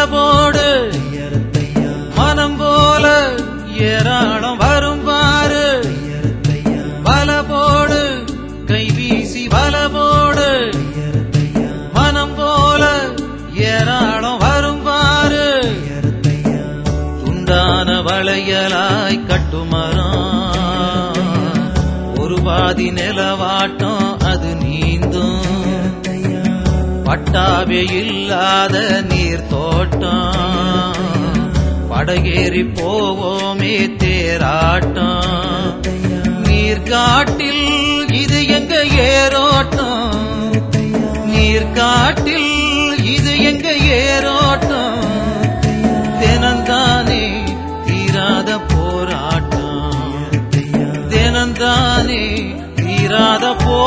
போடு மனம் போல ஏராளம் வரும் பாரு வல போடு கை வீசி வல போடு மனம் போல ஏராளம் வரும் பாரு துண்டான வளையலாய் கட்டுமரம் ஒரு பாதி நிலவாட்டம் அது நீந்தும் பட்டாவே இல்லாத நீர் தோட்டம் படகேறி போவோமே தேராட்டம் நீர்காட்டில் இது எங்க ஏரோட்டம் நீர்காட்டில் இது எங்க ஏரோட்டம் தினந்தானே தீராத போராட்டம் தினந்தானே தீராத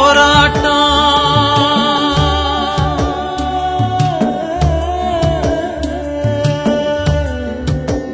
போராட்டம்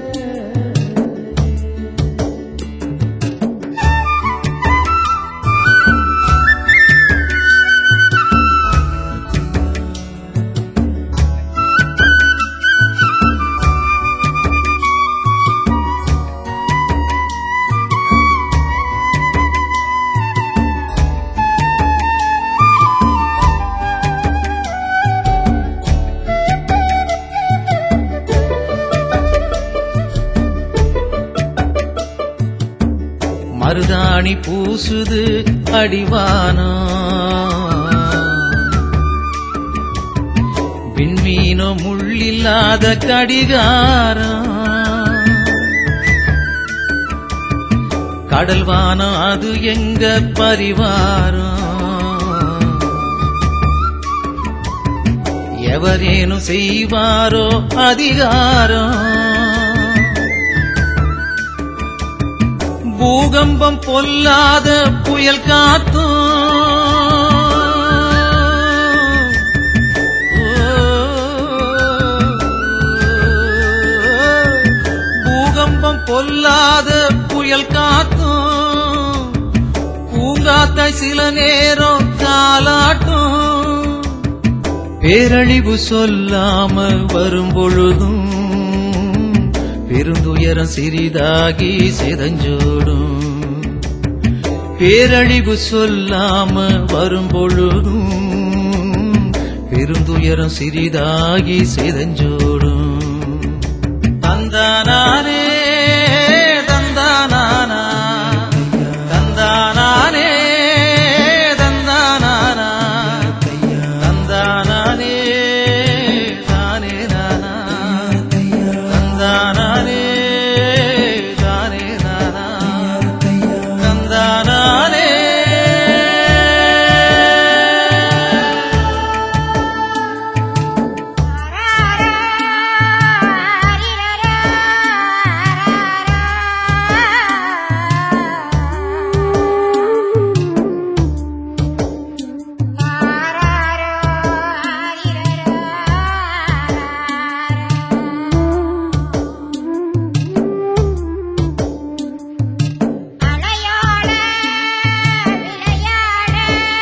மருதாணி பூசுது அடிவானோ விண்மீனோ முள்ளில்லாத கடிகாரம் கடல்வானம் அது எங்க பரிவாரம் எவரேனும் செய்வாரோ அதிகாரம் பூகம்பம் பொல்லாத புயல் காத்தும் பூகம்பம் பொல்லாத புயல் காத்தும் பூங்காத்தை சில நேரம் காலாட்டும் பேரழிவு சொல்லாம வரும் பொழுதும் பெருந்துயரம் சிறிதாகி செதஞ்சோடும் பேரழிவு சொல்லாம வரும் பொழுதும் பெருந்துயரம் சிறிதாகி செதஞ்சோடும் தந்தானானே தந்தானானா தந்தானானே தந்தானானா தந்தானானே தானே நானா தந்தானானே தானே நானா தந்தானானே அலையோட விளையாட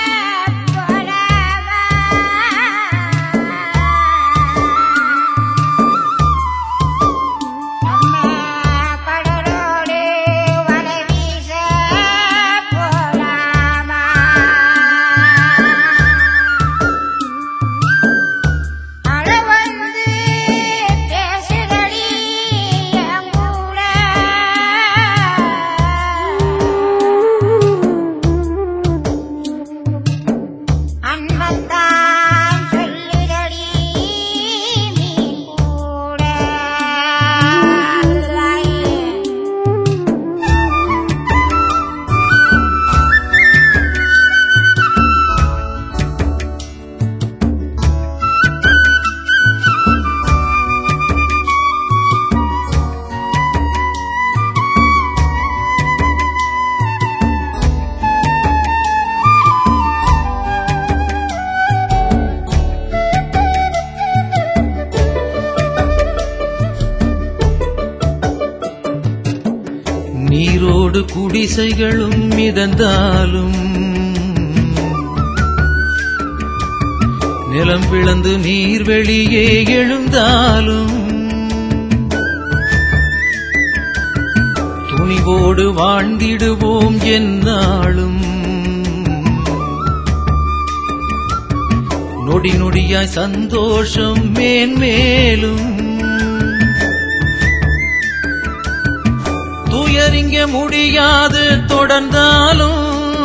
போலவா நம்ம கடலோடு வலை வீச போலாமா அழ வந்து பேசுதடி என் கூட அன்பத்தான் சொல்லுதடி மீன் கூட நீரோடு குடிசைகளும் மிதந்தாலும் நிலம் பிளந்து நீர் வெளியே எழுந்தாலும் அன்போடு வாழ்ந்திடுவோம் என்னாலும் நொடி நொடியாய் சந்தோஷம் மேன்மேலும் துயரிங்க முடியாது தொடர்ந்தாலும்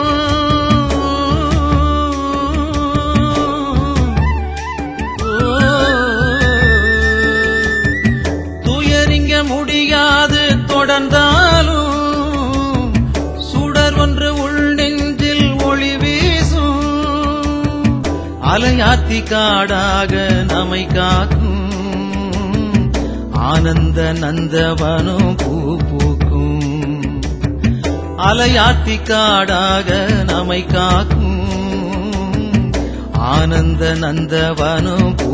துயரிங்க முடியாது தொடர்ந்தாலும் சுடர் ஒன்று உள் நெஞ்சில் ஒளி வீசும் அலையாத்தி காடாக நம்மை காக்கும் ஆனந்த நந்தவனம் பூ பூக்கும் அலையாத்தி காடாக நம்மை காக்கும் ஆனந்த நந்தவனம் பூ